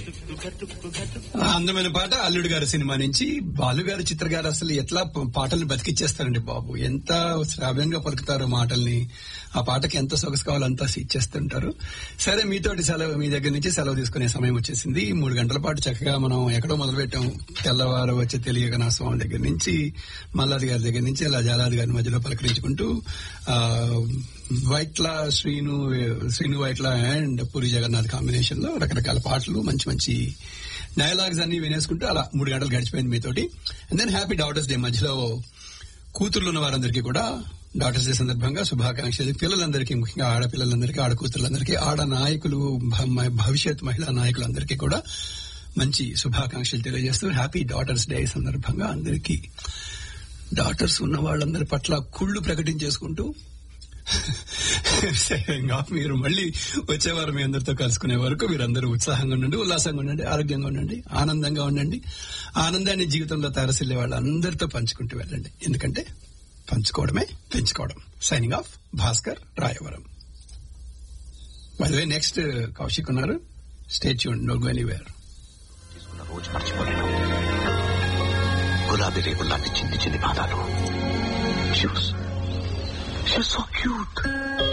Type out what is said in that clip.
ఆ అందమైన పాట అల్లుడు గారి సినిమా నుంచి బాలు గారు చిత్ర గారు అసలు ఎట్లా ప- పాటల్ని బతికిచ్చేస్తారండి బాబు ఎంత శ్రావ్యంగా పలుకుతారు మాటల్ని ఆ పాటకి ఎంత సొగసు కావాలో అంతా ఇచ్చేస్తుంటారు సరే మీతోటి సెలవు మీ దగ్గర నుంచి సెలవు తీసుకునే సమయం వచ్చేసింది మూడు గంటల పాటు చక్కగా మనం ఎక్కడో మొదలుపెట్టాం తెల్లవారు వచ్చే తెలియక నా స్వామి దగ్గర నుంచి మల్లాది గారి దగ్గర నుంచి అలా జాలాది గారి మధ్యలో పలకరించుకుంటూ ఆ వైట్ల శ్రీను శ్రీను వైట్ల అండ్ పూరి జగన్నాథ్ కాంబినేషన్ లో రకరకాల పాటలు మంచి మంచి డైలాగ్స్ అన్ని వినేసుకుంటూ అలా మూడు గంటలు గడిచిపోయింది మీతోటి and then happy daughters day మధ్యలో కూతుర్లు ఉన్న వారందరికీ కూడా డాటర్స్ డే సందర్భంగా శుభాకాంక్షలు పిల్లలందరికీ ముఖ్యంగా ఆడపిల్లలందరికీ ఆడ కూతుర్లందరికీ ఆడ నాయకులు భ- భవిష్యత్ మహిళా నాయకులందరికీ కూడా మంచి శుభాకాంక్షలు తెలియజేస్తూ హ్యాపీ డాటర్స్ డే సందర్భంగా అందరికీ డాటర్స్ ఉన్న వాళ్ళందరి పట్ల కుళ్ళు ప్రకటించేసుకుంటూ ఇంకా మీరు మళ్ళీ వచ్చేవారు మీ అందరితో కలుసుకునే వరకు మీరందరూ ఉత్సాహంగా ఉండండి ఉల్లాసంగా ఉండండి ఆరోగ్యంగా ఉండండి ఆనందంగా ఉండండి ఆనందాన్ని జీవితంలో తరసిల్లే వాళ్ళందరితో పంచుకుంటూ వెళ్ళండి ఎందుకంటే పంచుకోవడమే పెంచుకోవడం signing off Bhaskar Rayavaram way next Kaushik ఉన్నారు స్టేట్ నో గో ఎనీవేర్ తీసుకున్న రోజు మర్చిపోలేను గులాబీ రేగుల్లాంటి చిన్ని చిన్ని పాదాలు షూస్ షూస్ సో క్యూట్